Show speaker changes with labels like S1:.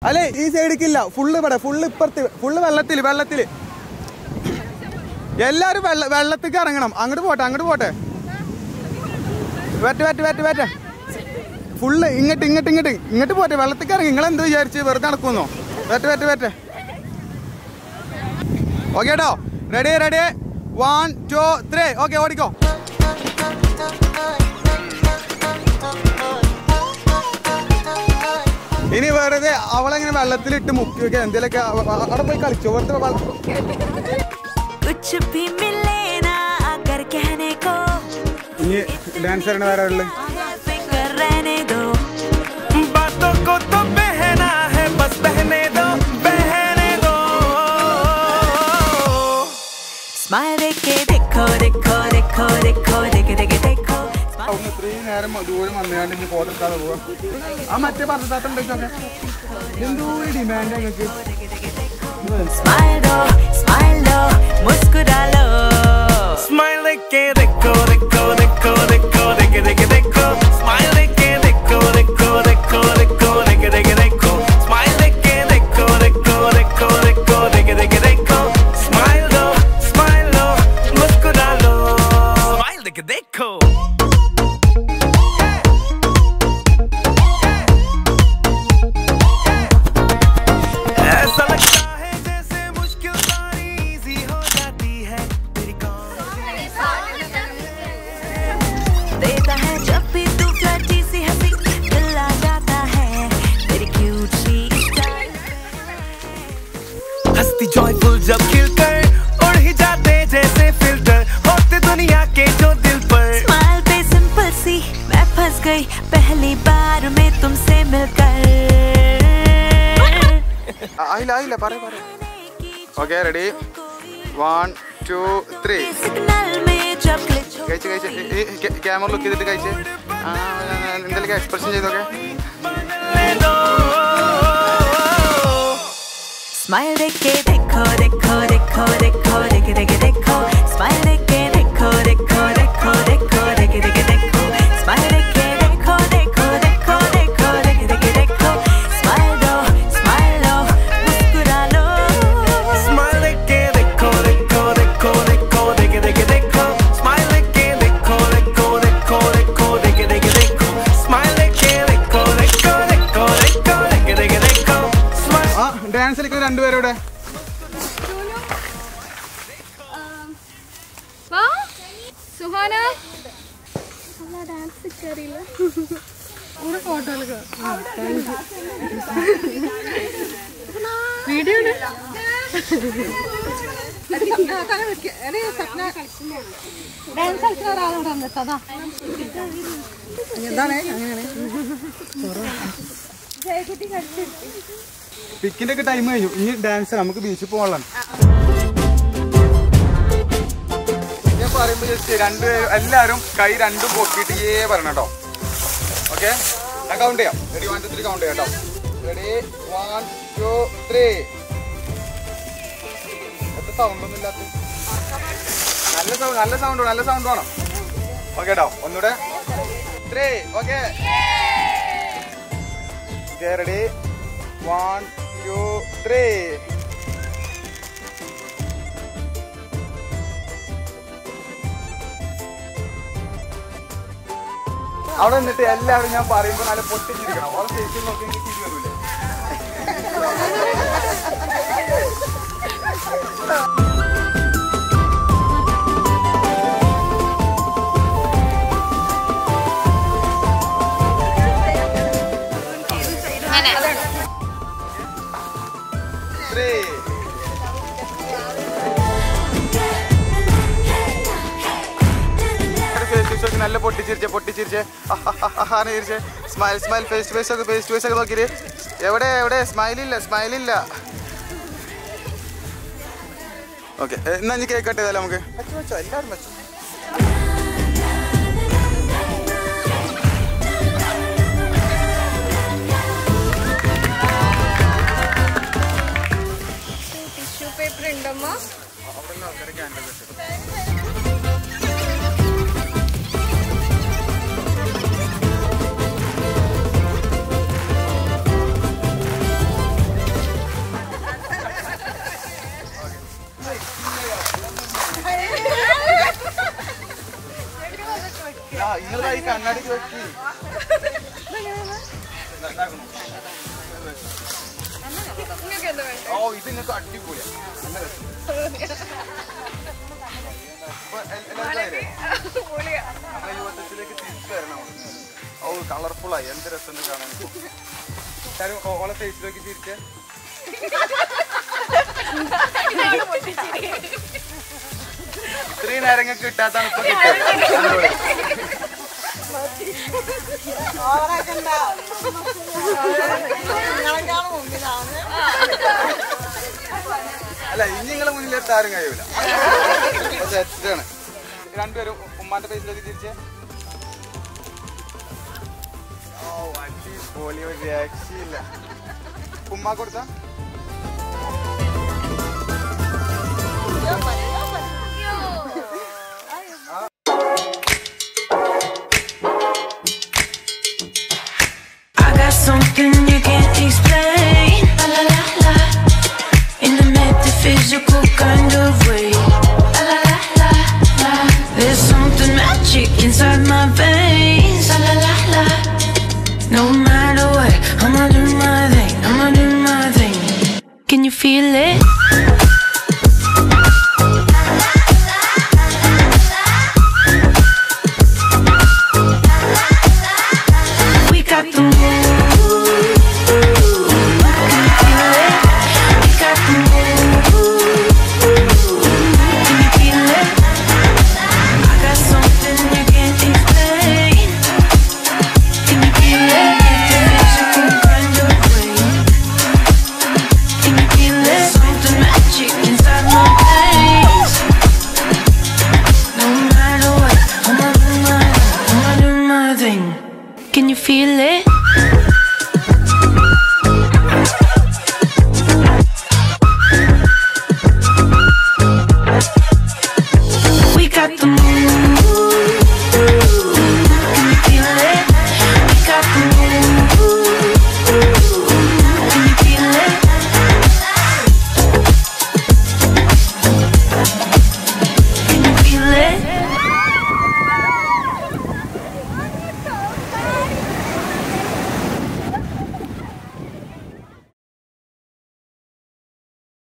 S1: അല്ലേ ഈ സൈഡിക്കില്ല ഫുള്ള് ഇവിടെ ഫുള്ള് ഇപ്പുറത്ത് ഫുള്ള് വെള്ളത്തിൽ വെള്ളത്തിൽ എല്ലാരും വെള്ള വെള്ളത്തേക്ക് ഇറങ്ങണം അങ്ങോട്ട് പോട്ടെ അങ്ങോട്ട് പോട്ടെ wet wet wet wet full ഇങ്ങോട്ട് ഇങ്ങോട്ട് ഇങ്ങോട്ട് ഇങ്ങോട്ട് പോട്ടെ വെള്ളത്തേക്ക് ഇറങ്ങി നിങ്ങൾ എന്ത് വിചാരിച്ച് വെറുതെ നടക്കുന്നോ വെറ്റ് വെറ്റ് വെറ്റ് ഓക്കെ കേട്ടോ ready ready one two three okay ഓടിക്കോ ഇനി വെറുതെ അവളെങ്ങനെ വെള്ളത്തിലിട്ട് മുക്കി വെക്കുക എന്തെങ്കിലുമൊക്കെ അവ- അവ- അവിടെ പോയി കളിച്ചോ വെറുതെ വള്ള-
S2: कुछ भी मिले ना अगर कहने को
S1: ഇനി ഡാൻസ് ചെയ്യണ വേറെ ഉള്ളത്
S2: फिक्र रहने दो
S3: बातों को तो बहना है बस बहने दो बहने दो
S2: स्माइल के देखो देखो देखो देखो देख देख देखो
S1: അവിടുന്ന് ഇത്രയും നേരം ദൂരം വന്നുകൊണ്ട് ഇനി പോതെടുക്കാതെ പോവാം ആ മറ്റേ പറഞ്ഞാത്ത ഉണ്ടൊക്കെ എന്തോ ഡിമാൻഡ് ഞങ്ങൾക്ക്
S2: स्माइल दो स्माइल दो मुस्कुरा लो
S3: स्माइल लेके देखो देखो देखो देखो देखे देखे देखो स्माइल लेके देखो देखो देखो देखो देखे देखे देखो स्माइल लेके देखो देखो देखो देखो देखे देखे देखो स्माइल दो स्माइल लो मुस्कुरा लो स्माइल देखे देखो ऐसा लगता है जैसे मुश्किल सारी इजी हो जाती है तेरी
S2: देता है जब भी तू फ्लर्टी सी हंसी दिल आ जाता है तेरी क्यूट सी स्टाइल
S3: हंसती जॉयफुल जब खिलकर उड़ ही जाते जैसे फिल्टर होते दुनिया के जो दिल पर
S2: स्माइल पे सिंपल सी मैं फंस गई पहली बार में तुमसे मिलकर
S1: ആയില്ല ആയില്ല പറയ പറയ okay ready one two three
S2: signal में जब glitch हो
S1: കഴിച്ച് കഴിച്ച് ഈ ക്യാമറ ലുക്ക് ചെയ്തിട്ട് കഴിച്ച് ആ, എന്തെങ്കിലും എക്സ്പ്രഷൻ ചെയ്തൊക്കെ
S2: स्माइल देख के देखो देखो देखो देखो देख देख देखो स्माइल देख के देखो देखो देखो देखो देख देख देखो स्माइल देख के देखो देखो देखो देखो देख देख देखो स्माइल दो स्माइल लो मुस्कुरा लो
S3: स्माइल लेके देखो देखो देखो देखो देखे देखे देखो स्माइल लेके देखो देखो देखो देखो देखे देखे देखो स्माइल लेके देखो देखो देखो देखो देखे देखे देखो स्माइल
S1: ആ ഡാൻസ് കളിക്കുന്ന രണ്ടുപേരുടെ
S4: വാ സുഹാന അല്ല ഡാൻസ് കയറിയില്ല കൂടെ ഫോട്ടോ വീഡിയോ ഡാൻസ് കളിക്കുന്ന ഒരാളോട് വന്നിട്ടതാ എന്താണ് അങ്ങനെയാണ് ജയകുട്ടി കളിച്ചിട്ട്
S1: പിക്കിന്റെ ഒക്കെ ടൈം കഴിഞ്ഞു ഇനി ഡാൻസ് നമുക്ക് ബീച്ചിൽ പോകാനുള്ള ഞാൻ പറയുമ്പോ ജസ്റ്റ് രണ്ട് എല്ലാരും കൈ രണ്ടും പൊക്കിയിട്ട് ഏ പറയണം കേട്ടോ ഓക്കെ ഞാൻ കൗണ്ട് ചെയ്യാം ready one two three count ചെയ്യാം കേട്ടോ റെഡി വൺ ടു ത്രീ എത്ര സൗണ്ട് ഒന്നും ഇല്ലാത്ത നല്ല സൗണ്ട് നല്ല സൗണ്ട് നല്ല സൗണ്ട് വേണം ഓക്കെ കേട്ടോ ഒന്നുകൂടെ three okay okay ready one two three അവിടെ നിന്നിട്ട് എല്ലാവരും ഞാൻ പറയുമ്പോൾ നല്ല പൊട്ടിച്ചിരിക്കണം ഓരോ സ്റ്റേഷൻ നോക്കി എനിക്ക് ചിരി വരൂലേ Three. ഫേസ് ഒക്കെ നല്ല പൊട്ടിച്ചിരിച്ചേ പൊട്ടിച്ചിരിച്ചേ ചിരിച്ചേ സ്മൈൽ സ്മൈൽ ഫേസ് ഫേസ് ഒക്കെ ഫേസ് ഫേസ് ഒക്കെ നോക്കിയിട്ട് എവിടെ എവിടെ സ്മൈൽ ഇല്ല സ്മൈൽ ഇല്ല ഓക്കെ എന്നാ ഇനി കേക്ക് കട്ട് ചെയ്താലോ നമുക്ക് വെച്ചോ വെച്ചോ എല്ലാവരും വെച്ചോ
S4: ടിഷ്യൂ പേപ്പർ ഉണ്ടമ്മ
S1: കണ്ണാടി വെക്കി
S4: നിങ്ങൾക്ക് എന്താ വേണ്ടത്
S1: ഓ ഇത് നിങ്ങൾക്ക് അടിപൊളിയാ നല്ല രസം ഇപ്പൊ എൽ- എല്ലാവർക്കും ആയില്ലേ?
S4: പൊളിയാ
S1: നമ്മളെ യുവത്വത്തിലേക്ക് തിരിച്ചു വരണം ഓ കളർഫുള്ളായി എന്ത് രസം കാണാൻ ഇപ്പൊ. എല്ലാരും ഓ- ഓളെ ഫേസിലേക്ക് തിരിച്ച് ഇത്രയും നേരം ഇങ്ങക്ക് കിട്ടാത്താണ് ഇപ്പൊ കിട്ടിയത് അല്ല ഇനി നിങ്ങളെ മുന്നിൽ എത്താരും കഴിയൂല സെറ്റാണ് രണ്ടുപേരും ഉമ്മാന്റെ ഫേസിലേക്ക് തിരിച്ച് ഓ അടിപൊളി ഒരു രക്ഷയില്ല ഉമ്മ കൊടുത്ത
S2: I got something you can't explain. La la la la. In a metaphysical kind of way. La la la la la. There's something magic inside my veins. La la la la. No matter what, I'ma do my thing. I'ma do my thing. Can you feel it? We got the move. Can you feel it? We got the move. Can you feel it? I got something you can't explain. Can you feel it? The physical kind of way. Can you feel it? Something magic inside my veins. No matter what, I'ma do my, I'ma do my thing. Can you feel it?